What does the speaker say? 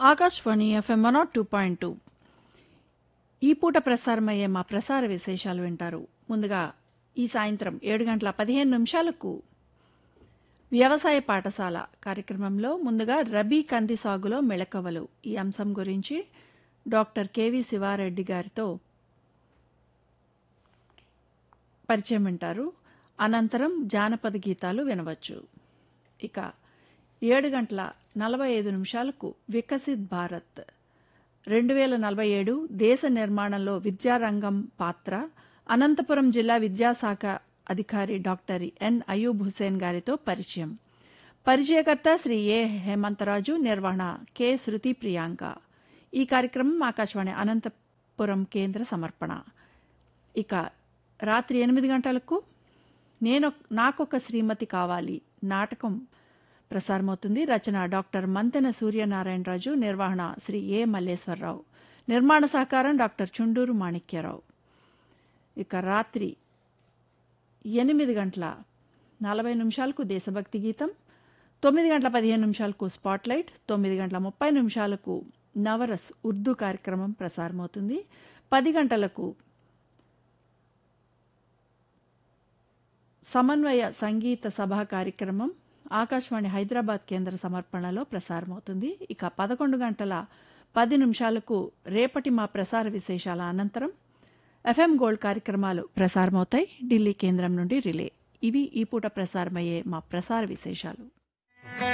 Akashvani FM one two point two ఈ పూట ప్రసారమయ్యే మా ప్రసార విశేషాలు వింటారు ముందుగా ఈ సాయంత్రం ఏడు గంటల పదిహేను నిమిషాలకు వ్యవసాయ పాఠశాల కార్యక్రమంలో ముందుగా రబీ కంది సాగులో మెళకవలు ఈ అంశం గురించి డాక్టర్ కెవి శివారెడ్డి గారితో పరిచయం వింటారు అనంతరం జానపద గీతాలు వినవచ్చు ఇక ఏడు గంటల నలభై ఐదు నిమిషాలకు వికసిత్ భారత్ రెండు వేల నలభై ఏడు దేశ నిర్మాణంలో విద్యారంగం పాత్ర అనంతపురం జిల్లా విద్యాశాఖ అధికారి డాక్టర్ ఎన్ అయూబ్ హుసేన్ గారితో పరిచయం పరిచయకర్త శ్రీ ఏ హేమంతరాజు నిర్వహణ కె శృతి ప్రియాంక ఈ కార్యక్రమం ఆకాశవాణి అనంతపురం కేంద్ర సమర్పణ ఇక రాత్రి ఎనిమిది గంటలకు నేను నాకొక శ్రీమతి కావాలి నాటకం ప్రసారమవుతుంది రచన డాక్టర్ మంతెన సూర్యనారాయణరాజు నిర్వహణ శ్రీ ఏ మల్లేశ్వరరావు నిర్మాణ సహకారం డాక్టర్ చుండూరు మాణిక్యరావు ఇక రాత్రి ఎనిమిది గంటల నలభై నిమిషాలకు దేశభక్తి గీతం తొమ్మిది గంటల పదిహేను నిమిషాలకు స్పాట్లైట్ తొమ్మిది గంటల ముప్పై నిమిషాలకు నవరస్ ఉర్దూ కార్యక్రమం ప్రసారమవుతుంది పది గంటలకు సమన్వయ సంగీత సభా కార్యక్రమం ఆకాశవాణి హైదరాబాద్ కేంద్ర సమర్పణలో ప్రసారమవుతుంది ఇక పదకొండు గంటల పది నిమిషాలకు రేపటి మా ప్రసార విశేషాల అనంతరం ఎఫ్ఎం గోల్డ్ కార్యక్రమాలు ప్రసారమవుతాయి ఢిల్లీ కేంద్రం నుండి రిలే ఇవి ఈ పూట ప్రసారమయ్యే మా ప్రసార విశేషాలు